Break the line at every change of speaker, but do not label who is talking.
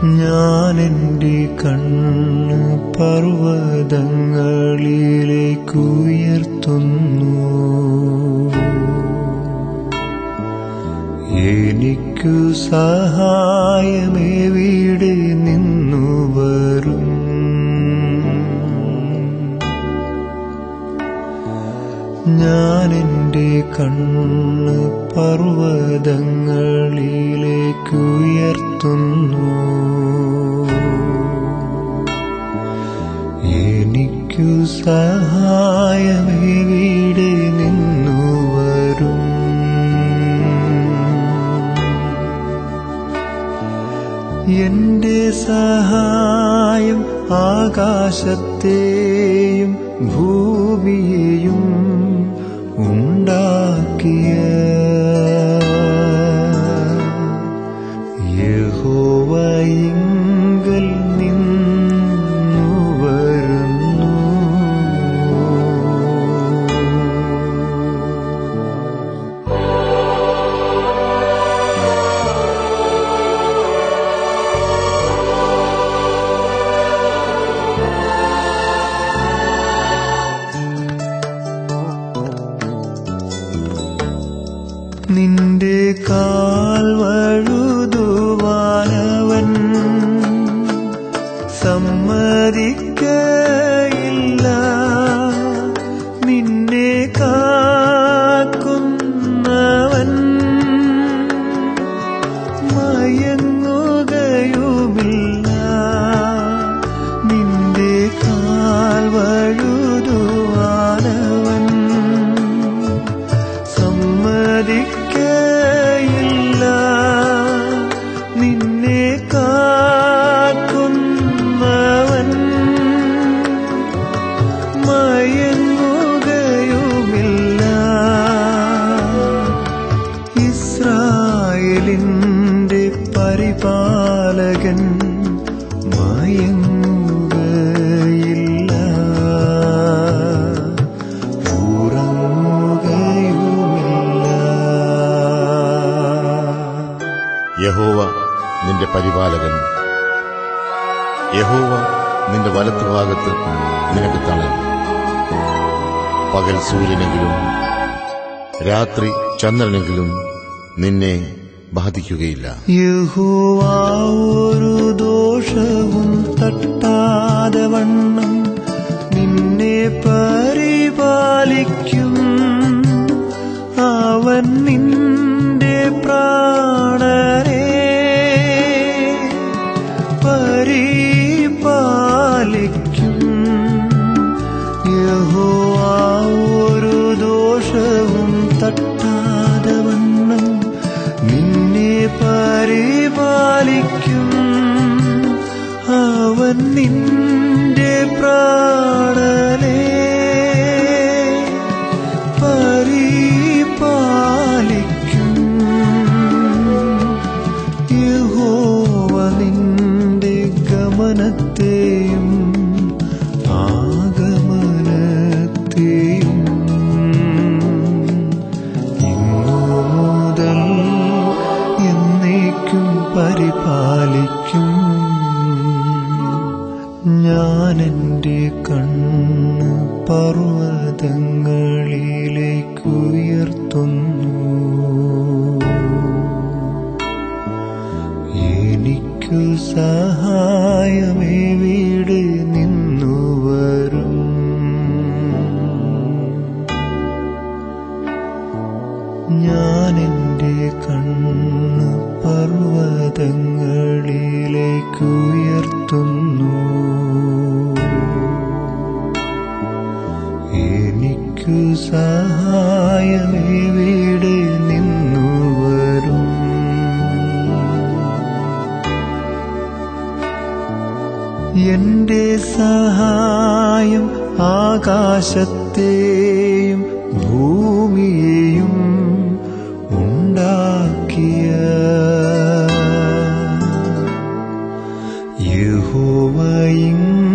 ഞാൻ എൻ്റെ കണ്ണ് പർവ്വതങ്ങളിലേക്കുയർത്തുന്നു എനിക്കു സഹായമെവിടെ നിന്നു വരും ഞാൻ എൻ്റെ കണ്ണ് പർവ്വതങ്ങളിലേക്കുയർത്തുന്നു എനിക്കു സഹായമെവിടെ നിന്നു വരും എന്റെ സഹായം ആകാശത്തെയും ഭൂമിയെയും ഉണ്ടാക്കിയ യഹോവയിങ്കൽ നിന്നു വരുന്നു നിന്റെ കാൽ വഴുതുവാനവൻ സമ്മതിക്കയില്ല നിന്നെ കാക്കുന്നവൻ മയങ്ങുകയുമില്ല നിന്റെ കാൽ വഴുതുവാനവൻ സമ്മതിക്കയില്ല നിന്നെ കാക്കുന്നവൻ മയങ്ങുകയുമില്ല ഇസ്രായേലിന്റെ പരിപാലകൻ മയങ്ങുകയില്ല ഉറങ്ങുകയുമില്ല
യഹോവ നിന്റെ പരിപാലകൻ യഹോവ നിന്റെ വലത്തുഭാഗത്ത് നിനക്ക് തണൽ പകൽ സൂര്യനെങ്കിലും രാത്രി ചന്ദ്രനെങ്കിലും നിന്നെ ബാധിക്കുകയില്ല
യഹോവ ഒരു ദോഷവും തട്ടാതെ വണ്ണം നിന്നെ പരിപാലിക്കും അവൻ നിന്റെ പ്രാണനെ പരിപാലിക്കും യഹോവ ഒരു ദോഷവും തട്ടാതെ വണ്ണം നിന്നെ പരിപാലിക്കും അവൻ നിന്റെ പ്രാണനെ പരിപാലിക്കും യഹോവ നിന്റെ ഗമനത്തെയും ആഗമനത്തെയും ഇന്നു മുതൽ എന്നേക്കും പരിപാലിക്കും ഞാൻ എൻ്റെ കണ്ണ് പർവ്വതങ്ങളിലേക്കുയർത്തുന്നു എനിക്കു സഹായമെവിടെ നിന്നു വരും ഞാൻ എൻ്റെ കണ്ണ് പർവ്വതങ്ങളിലേക്കുയർത്തുന്നു എനിക്കു സഹായമെവിടെ നിന്നു വരും എന്റെ സഹായം ആകാശത്തെയും ഭൂമിയെയും ഉണ്ടാക്കിയ യഹോവയിങ്കൽ